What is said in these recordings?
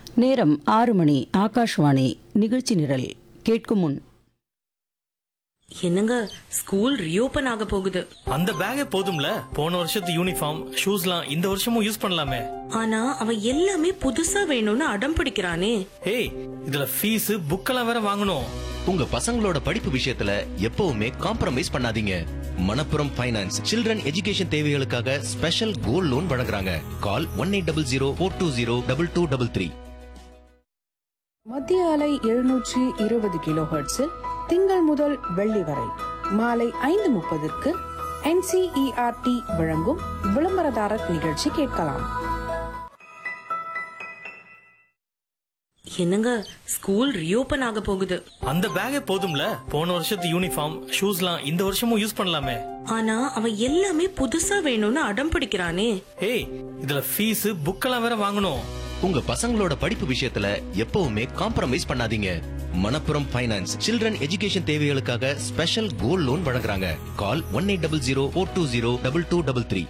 நேரம் ஆறு மணி ஆகாஷ்வாணி நிகழ்ச்சி நிரல் கேட்கும் முன் என்னங்க ஸ்கூல் ரீஓபன் ஆக போகுது அந்த பேக்கே போதும்ல போன வருஷத்து யூனிஃபார்ம் ஷூஸ்லாம் இந்த வருஷமும் யூஸ் பண்ணலாமே ஆனா அவன் எல்லாமே புதுசா வேணும்னு அடம் பிடிக்கிறானே ஏய் இதுல ஃபீஸ் புக்கெல்லாம் வேற வாங்கணும் உங்க பசங்களோட படிப்பு விஷயத்துல எப்பவுமே காம்ப்ரமைஸ் பண்ணாதீங்க மணப்புரம் ஃபைனான்ஸ் சில்ட்ரன் எஜுகேஷன் தேவைகளுக்காக ஸ்பெஷல் கோல்ட் லோன் வழங்குறாங்க call one eight double zero four two zero double two double three மத்திய அலை எழுநூற்றி இருபது கிலோ ஹெர்ட்ஸில் திங்கள் முதல் வெள்ளி வரை மாலை ஐந்து முப்பதுக்கு என்சிஇஆர்டி வழங்கும் விளம்பரதாரர் நிகழ்ச்சி கேட்கலாம் என்னங்க ஸ்கூல் ரீஓபன் ஆக போகுது அந்த பேக்கே போதும்ல போன வருஷத்து யூனிஃபார்ம் ஷூஸ்லாம் இந்த வருஷமும் யூஸ் பண்ணலாமே ஆனா அவன் எல்லாமே புதுசா வேணும்னு அடம் பிடிக்கிறானே ஏய் இதுல ஃபீஸ் புக்கெல்லாம் வேற வாங்கணும் உங்க பசங்களோட படிப்பு விஷயத்துல எப்பவுமே காம்ப்ரமைஸ் பண்ணாதீங்க மணப்புரம் ஃபைனான்ஸ் சில்ட்ரன் எஜுகேஷன் தேவைகளுக்காக ஸ்பெஷல் கோல்ட் லோன் வழங்குறாங்க call one eight double zero four two zero double two double three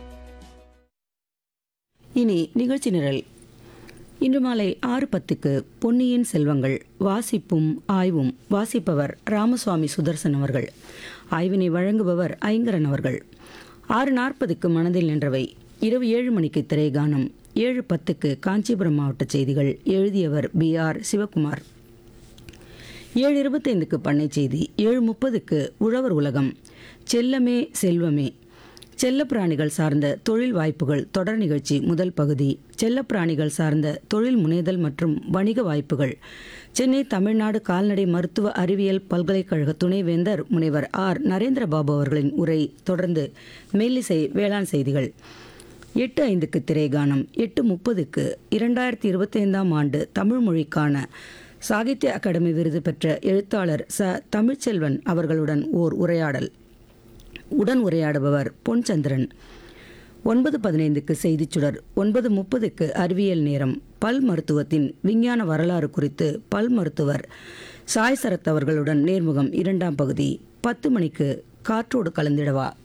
இனி நிகழ்ச்சி நிரல் இன்று மாலை ஆறு பத்துக்கு பொன்னியின் செல்வங்கள் வாசிப்பும் ஆய்வும் வாசிப்பவர் ராமசுவாமி சுதர்சன் அவர்கள் ஆய்வினை வழங்குபவர் ஐங்கரன் அவர்கள் ஆறு நாற்பதுக்கு மனதில் நின்றவை இரவு ஏழு மணிக்கு திரைகானம் ஏழு பத்துக்கு காஞ்சிபுரம் மாவட்ட செய்திகள் எழுதியவர் பி ஆர் சிவகுமார் ஏழு இருபத்தைந்துக்கு பண்ணை செய்தி ஏழு முப்பதுக்கு உழவர் உலகம் செல்லமே செல்வமே செல்லப்பிராணிகள் சார்ந்த தொழில் வாய்ப்புகள் தொடர் நிகழ்ச்சி முதல் பகுதி செல்லப்பிராணிகள் சார்ந்த தொழில் முனைதல் மற்றும் வணிக வாய்ப்புகள் சென்னை தமிழ்நாடு கால்நடை மருத்துவ அறிவியல் பல்கலைக்கழக துணைவேந்தர் முனைவர் ஆர் நரேந்திரபாபு அவர்களின் உரை தொடர்ந்து மெல்லிசை வேளாண் செய்திகள் எட்டு ஐந்துக்கு திரைகானம் எட்டு முப்பதுக்கு இரண்டாயிரத்தி இருபத்தைந்தாம் ஆண்டு தமிழ் மொழிக்கான சாகித்ய அகாடமி விருது பெற்ற எழுத்தாளர் ச தமிழ்ச்செல்வன் அவர்களுடன் ஓர் உரையாடல் உடன் உரையாடுபவர் பொன்சந்திரன் ஒன்பது பதினைந்துக்கு செய்திச் சுடர் ஒன்பது முப்பதுக்கு அறிவியல் நேரம் பல் மருத்துவத்தின் விஞ்ஞான வரலாறு குறித்து பல் மருத்துவர் சாய் சரத் அவர்களுடன் நேர்முகம் இரண்டாம் பகுதி பத்து மணிக்கு காற்றோடு கலந்திடவா